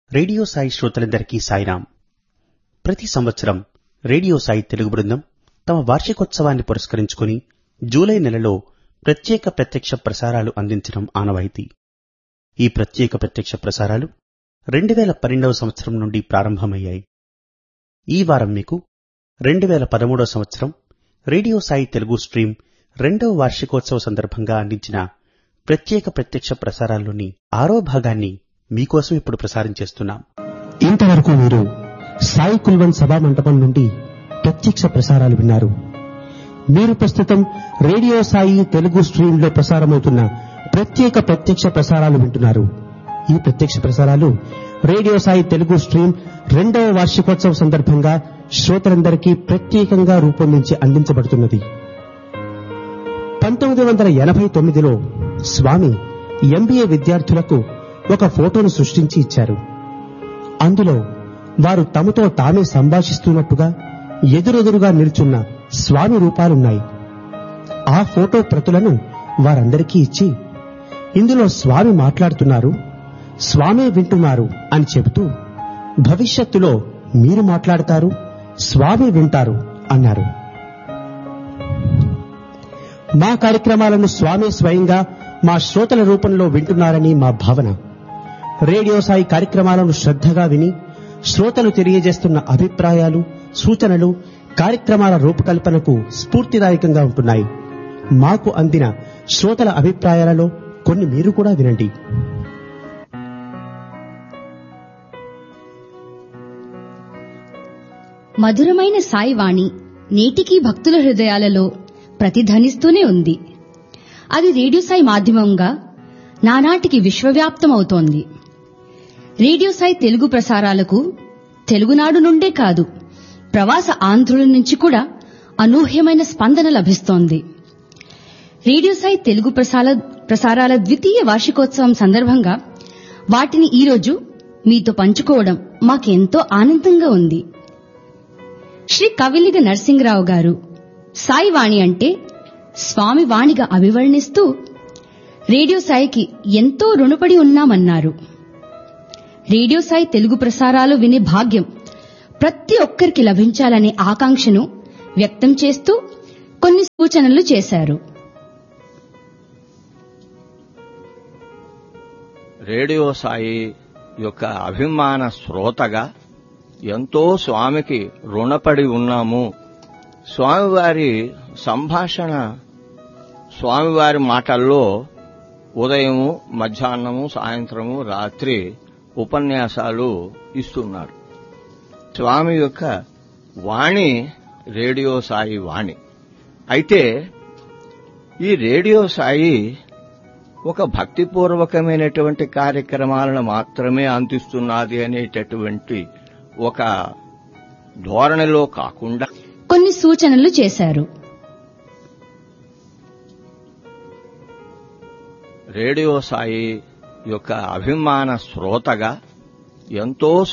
radio Sai శ్రోతలందరికీ సాయిరాం ప్రతి సంవత్సరం రేడియో సాయి తెలుగు బృందం తమ వార్షికోత్సవాన్ని పురస్కరించుకుని జూలై నెలలో ప్రత్యేక ప్రత్యక్ష ప్రసారాలు అందించడం ఆనవాయితీ ఈ ప్రత్యేక ప్రత్యక్ష ప్రసారాలు రెండు వేల పన్నెండవ సంవత్సరం నుండి ప్రారంభమయ్యాయి ఈ వారం మీకు రెండు వేల పదమూడవ సంవత్సరం రేడియో సాయి తెలుగు స్ట్రీమ్ రెండవ వార్షికోత్సవ సందర్భంగా అందించిన ప్రత్యేక ప్రత్యక్ష ప్రసారాల్లోని ఆరో భాగాన్ని మీకోసం ఇప్పుడు ప్రసారం చేస్తున్నాం ఇంతవరకు మీరు సాయి కుల్వన్ సభా మంటపం నుండి ప్రత్యక్ష ప్రసారాలు విన్నారు మీరు ప్రస్తుతం రేడియో సాయి తెలుగు స్ట్రీమ్ లో ప్రసారమవుతున్న ప్రత్యేక ప్రత్యక్ష ప్రసారాలు వింటున్నారు ఈ ప్రత్యక్ష ప్రసారాలు రేడియో సాయి తెలుగు స్ట్రీమ్ రెండవ వార్షికోత్సవ సందర్భంగా శ్రోతలందరికీ ప్రత్యేకంగా రూపొందించి అందించబడుతున్నది పంతొమ్మిది వందల ఎనభై తొమ్మిదిలో స్వామి ఎంబీఏ విద్యార్థులకు ఒక ఫోటోను సృష్టించి ఇచ్చారు అందులో వారు తమతో తామే సంభాషిస్తున్నట్టుగా ఎదురెదురుగా నిల్చున్న స్వామి రూపాలున్నాయి ఆ ఫోటో ప్రతులను వారందరికీ ఇచ్చి ఇందులో స్వామి మాట్లాడుతున్నారు స్వామి వింటున్నారు అని చెబుతూ భవిష్యత్తులో మీరు మాట్లాడతారు స్వామి వింటారు అన్నారు మా కార్యక్రమాలను స్వామి స్వయంగా మా శ్రోతల రూపంలో వింటున్నారని మా భావన రేడియో సాయి కార్యక్రమాలను శ్రద్ధగా విని శ్రోతలు తెలియజేస్తున్న అభిప్రాయాలు సూచనలు కార్యక్రమాల రూపకల్పనకు స్ఫూర్తిదాయకంగా ఉంటున్నాయి మాకు అందిన శ్రోతల అభిప్రాయాలలో కొన్ని మీరు కూడా వినండి మధురమైన సాయివాణి నేటికీ భక్తుల హృదయాలలో ప్రతిధ్వనిస్తూనే ఉంది అది రేడియో సాయి మాధ్యమంగా నానాటికి విశ్వవ్యాప్తమవుతోంది రేడియో సాయి తెలుగు ప్రసారాలకు తెలుగునాడు నుండే కాదు ప్రవాస ఆంధ్రుల నుంచి కూడా అనూహ్యమైన స్పందన లభిస్తోంది రేడియో సాయి తెలుగు ప్రసార ప్రసారాల ద్వితీయ వార్షికోత్సవం సందర్భంగా వాటిని ఈరోజు మీతో పంచుకోవడం మాకెంతో ఆనందంగా ఉంది శ్రీ కవిలిగ నరసింగరావు గారు సాయివాణి అంటే స్వామి వాణిగా అభివర్ణిస్తూ రేడియో సాయికి ఎంతో రుణపడి ఉన్నామన్నారు రేడియో సాయి తెలుగు ప్రసారాలు వినే భాగ్యం ప్రతి ఒక్కరికి లభించాలనే ఆకాంక్షను వ్యక్తం చేస్తూ కొన్ని సూచనలు చేశారు రేడియో సాయి యొక్క అభిమాన శ్రోతగా ఎంతో స్వామికి రుణపడి ఉన్నాము స్వామివారి సంభాషణ స్వామివారి మాటల్లో ఉదయము మధ్యాహ్నము సాయంత్రము రాత్రి ఉపన్యాసాలు ఇస్తున్నారు స్వామి యొక్క వాణి రేడియో సాయి వాణి అయితే ఈ రేడియో సాయి ఒక భక్తిపూర్వకమైనటువంటి కార్యక్రమాలను మాత్రమే అందిస్తున్నది అనేటటువంటి ఒక ధోరణిలో కాకుండా కొన్ని సూచనలు చేశారు రేడియో సాయి యొక్క అభిమాన శ్రోతగా ఎంతో